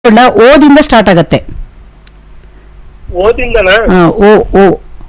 ಕೊಂಡ ಓದಿಂದ ಸ್ಟಾರ್ಟ್ ಆಗತ್ತೆ ಓದಿಂದನಾ ಆ, ಓ ಓ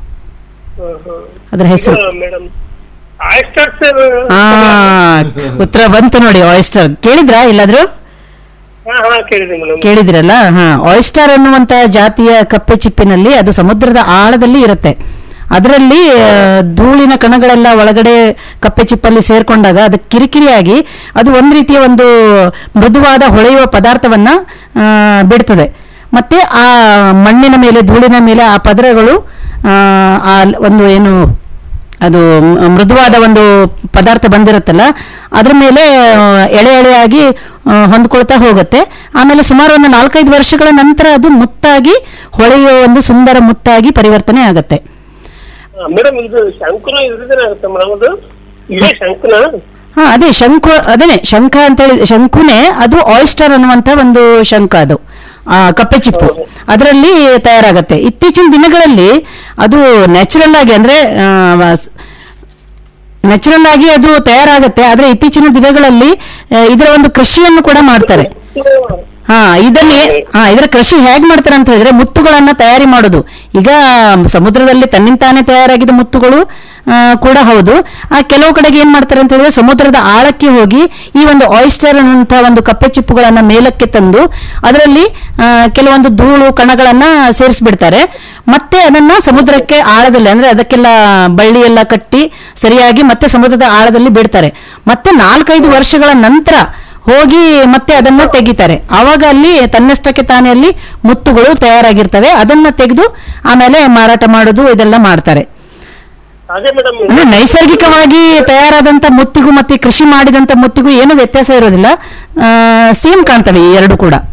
ಅದ್ರ ಹೆಸರು ಮೇಡಮ್ ಆಯ್ಸ್ಟರ್ಸ್ ಆ ಉತ್ತರ ಬಂತು ನೋಡಿ ಆಯಿಸ್ಟರ್ ಕೇಳಿದ್ರಾ ಇಲ್ಲಾದ್ರೂ ಹಾ ಹಾ ಕೇಳಿದೆ ಮೇಡಮ್ ಕೇಳಿದಿರಲ್ಲ ಹಾ ಆಯಿಸ್ಟರ್ ಅನ್ನುವಂತ ಜಾತಿಯ ಕಪ್ಪೆ ಚಿಪ್ಪಿನಲ್ಲಿ ಅದು ಸಮುದ್ರದ ಆಳದಲ್ಲಿ ಇರುತ್ತೆ ಅದರಲ್ಲಿ ಆ, ಧೂಳಿನ ಕಣಗಳೆಲ್ಲ ಒಳಗಡೆ ಕಪ್ಪೆ ಚಿಪ್ಪಲ್ಲಿ ಸೇರ್ಕೊಂಡಾಗ ಅದು ಕಿರಿಕಿರಿಯಾಗಿ ಅದು ಒಂದ್ ರೀತಿಯ ಒಂದು ಮೃದುವಾದ ಹೊಳೆಯುವ ಪದಾರ್ಥವನ್ನ ಆ, ಬಿಡ್ತದೆ ಮತ್ತೆ ಆ ಮಣ್ಣಿನ ಮೇಲೆ ಧೂಳಿನ ಮೇಲೆ ಆ ಪದರಗಳು ಆ, ಆ ಒಂದು ಏನು ಅದು ಮ್- ಮೃದುವಾದ ಒಂದು ಪದಾರ್ಥ ಬಂದಿರುತ್ತಲ್ಲ ಅದ್ರ ಮೇಲೆ ಆ, ಎಳೆ ಎಳೆಯಾಗಿ ಆ, ಹೊಂದ್ಕೊಳ್ತಾ ಹೋಗುತ್ತೆ ಆಮೇಲೆ ಸುಮಾರು ಒಂದು ನಾಲ್ಕೈದು ವರ್ಷಗಳ ನಂತರ ಅದು ಮುತ್ತಾಗಿ ಹೊಳೆಯುವ ಒಂದು ಸುಂದರ ಮುತ್ತಾಗಿ ಪರಿವರ್ತನೆ ಆಗತ್ತೆ ಮೇಡಮ್ ಇದು ಶಂಕುನ ಇದ್ರದ್ದೇನೆ ಆಗುತ್ತೆ ಮೇಡಮ್ ಅದು ಇದೇ ಶಂಕುನ ಹಾ ಅದೇ ಶಂಕು ಅದೇನೆ ಶಂಖ ಅಂತ ಹೇಳಿ ಶಂಕುನೇ ಅದು ಆಯಿಸ್ಟರ್ ಅನ್ನುವಂತ ಒಂದು ಶಂಖ ಅದು ಆ, ಕಪ್ಪೆ ಚಿಪ್ಪು ಅದರಲ್ಲಿ ತಯಾರಾಗತ್ತೆ ಇತ್ತೀಚಿನ ದಿನಗಳಲ್ಲಿ ಅದು ನ್ಯಾಚುರಲ್ ಆಗಿ ಅಂದ್ರೆ ನ್ಯಾಚುರಲ್ ಆಗಿ ಅದು ತಯಾರಾಗತ್ತೆ ಆದ್ರೆ ಇತ್ತೀಚಿನ ದಿನಗಳಲ್ಲಿ ಆ, ಇದರ ಒಂದು ಕೃಷಿಯನ್ನು ಕೂಡ ಮಾಡ್ತಾರೆ ಹಾ ಇದರಲ್ಲಿ ಹಾ ಇದರ ಕೃಷಿ ಹೇಗ್ ಮಾಡ್ತಾರೆ ಅಂತ ಹೇಳಿದ್ರೆ ಮುತ್ತುಗಳನ್ನ ತಯಾರಿ ಮಾಡೋದು ಈಗ ಸಮುದ್ರದಲ್ಲಿ ತನ್ನಿಂತಾನೇ ತಯಾರಾಗಿದ್ದ ಮುತ್ತುಗಳು ಆ, ಕೂಡ ಹೌದು ಆ ಕೆಲವು ಕಡೆಗೆ ಏನ್ ಮಾಡ್ತಾರೆ ಅಂತ ಹೇಳಿದ್ರೆ ಸಮುದ್ರದ ಆಳಕ್ಕೆ ಹೋಗಿ ಈ ಒಂದು ಆಯಿಸ್ಟರ್ ಅನ್ನುವಂತಹ ಒಂದು ಕಪ್ಪೆ ಚಿಪ್ಪುಗಳನ್ನ ಮೇಲಕ್ಕೆ ತಂದು ಅದರಲ್ಲಿ ಆ, ಕೆಲವೊಂದು ಧೂಳು ಕಣಗಳನ್ನ ಸೇರಿಸ್ಬಿಡ್ತಾರೆ ಮತ್ತೆ ಅದನ್ನ ಸಮುದ್ರಕ್ಕೆ ಆಳದಲ್ಲಿ ಅಂದ್ರೆ ಅದಕ್ಕೆಲ್ಲ ಬಳ್ಳಿ ಎಲ್ಲ ಕಟ್ಟಿ ಸರಿಯಾಗಿ ಮತ್ತೆ ಸಮುದ್ರದ ಆಳದಲ್ಲಿ ಬಿಡ್ತಾರೆ ಮತ್ತೆ ನಾಲ್ಕೈದು ವರ್ಷಗಳ ನಂತರ ಹೋಗಿ ಮತ್ತೆ ಅದನ್ನ ತೆಗಿತಾರೆ ಆವಾಗ ಅಲ್ಲಿ ತನ್ನಷ್ಟಕ್ಕೆ ತಾನೇ ಅಲ್ಲಿ ಮುತ್ತುಗಳು ತಯಾರಾಗಿರ್ತವೆ ಅದನ್ನ ತೆಗೆದು ಆಮೇಲೆ ಮಾರಾಟ ಮಾಡೋದು ಇದೆಲ್ಲ ಮಾಡ್ತಾರೆ ಅದೇ ಮೇಡಮ್ ಅಂದ್ರೆ ನೈಸರ್ಗಿಕವಾಗಿ ತಯಾರಾದಂತ ಮುತ್ತಿಗೂ ಮತ್ತೆ ಕೃಷಿ ಮಾಡಿದಂತ ಮುತ್ತಿಗೂ ಏನು ವ್ಯತ್ಯಾಸ ಇರೋದಿಲ್ಲ ಸೇಮ್ ಕಾಣ್ತವೆ ಈ ಎರಡು ಕೂಡ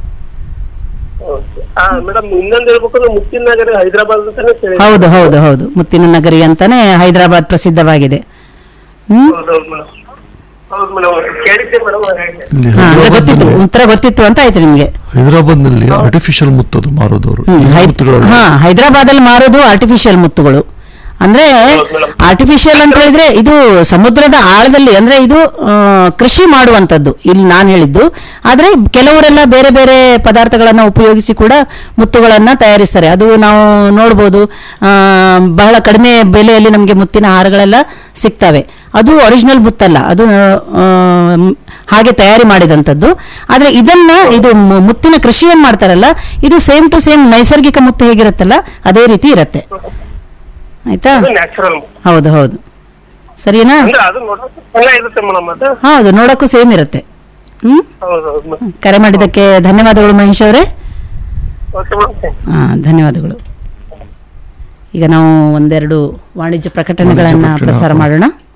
ಹಾ ಮೇಡಮ್ ಇನ್ನೊಂದು ಹೇಳ್ಬೇಕಂದ್ರೆ ಮುತ್ತಿನ ನಗರ ಹೈದರಾಬಾದ್ ಅಂತಾನೆ ಕೇಳಿದೆ ಹೌದು ಹೌದು ಹೌದು ಮುತ್ತಿನ ನಗರಿ ಅಂತಾನೆ ಹೈದರಾಬಾದ್ ಪ್ರಸಿದ್ಧವಾಗಿದೆ ಹ್ಮ್ ಹೌದೌದು ಮೇಡಮ್ ಹೌದು ಮೇಡಮ್ ಕೇಳಿದ್ದೆ ಮೇಡಮ್ ಇಲ್ಲಿ ಹಾ, ಅಂದ್ರೆ ಗೊತ್ತಿತ್ತು ಹೈದರಾಬಾದ್ನಲ್ಲಿ ಉತ್ತರ ಗೊತ್ತಿತ್ತು ಅಂತ ಆಯ್ತು ನಿಮ್ಗೆ ಹೈದರಾಬಾದ್ ನಲ್ಲಿ ಆರ್ಟಿಫಿಷಿಯಲ್ ಮುತ್ತದು ಮಾರೋದವರು ಹ್ಮ್, ಈ ಹೈ- ಮುತ್ತುಗಳಲ್ಲಿ ಹಾ ಹೈದರಾಬಾದ್ ಅಲ್ಲಿ ಮಾರೋದು ಆರ್ಟಿಫಿಷಿಯಲ್ ಮುತ್ತುಗಳು ಅಂದ್ರೆ ಹೌದು madam. ಆರ್ಟಿಫಿಷಿಯಲ್ ಅಂತ ಹೇಳಿದ್ರೆ ಇದು ಸಮುದ್ರದ ಆಳದಲ್ಲಿ ಅಂದ್ರೆ ಇದು ಆ, ಕೃಷಿ ಮಾಡುವಂತದ್ದು ಇಲ್ಲಿ ನಾನು ಹೇಳಿದ್ದು ಆದ್ರೆ ಕೆಲವರೆಲ್ಲ ಬೇರೆ ಬೇರೆ ಪದಾರ್ಥಗಳನ್ನ ಉಪಯೋಗಿಸಿ ಕೂಡ ಮುತ್ತುಗಳನ್ನ ತಯಾರಿಸ್ತಾರೆ ಅದು ನಾವು ನೋಡ್ಬೋದು ಆ, ಬಹಳ ಕಡಿಮೆ ಬೆಲೆಯಲ್ಲಿ ನಮಗೆ ಮುತ್ತಿನ ಹಾರಗಳೆಲ್ಲ ಸಿಗ್ತವೆ ಅದು ಒರಿಜಿನಲ್ ಮುತ್ತಲ್ಲ ಅದು ಆ, ಮ್, ಹಾಗೆ ತಯಾರಿ ಮಾಡಿದಂಥದ್ದು ಆದ್ರೆ ಇದನ್ನ ಇದು ಮು- ಮುತ್ತಿನ ಕೃಷಿ ಏನ್ ಮಾಡ್ತಾರಲ್ಲ ಇದು ಸೇಮ್ ಟು ಸೇಮ್ ನೈಸರ್ಗಿಕ ಮುತ್ತು ಹೇಗಿರುತ್ತಲ್ಲ ಅದೇ ರೀತಿ ಇರತ್ತೆ ಆಯ್ತಾ ಅದು ನ್ಯಾಚುರಲ್ ಹೌದು ಹೌದು ಸರಿನಾ ಅಂದ್ರೆ ಅದು ನೋಡೋಕೆ ಚೆನ್ನಾಗಿರುತ್ತೆ ಮೇಡಮ್ ಅದು ಹೌದು ನೋಡಕ್ಕೂ ಸೇಮ್ ಇರುತ್ತೆ ಹ್ಮ್ ಹೌದೌದು ಮೇಡಮ್ ಕರೆ ಮಾಡಿದ್ದಕ್ಕೆ ಧನ್ಯವಾದಗಳು ಮಹೇಶ್ ಅವರೇ ಓಕೆ ಮೇಡಮ್ ಹಾ ಧನ್ಯವಾದಗಳು ಈಗ ನಾವು ಒಂದೆರಡು ವಾಣಿಜ್ಯ ಪ್ರಕಟಣೆಗಳನ್ನ ವಾಣಿಜ್ಯ ಪ್ರಕಟಣೆ, ಪ್ರಸಾರ ಹೌದು. ಮಾಡೋಣ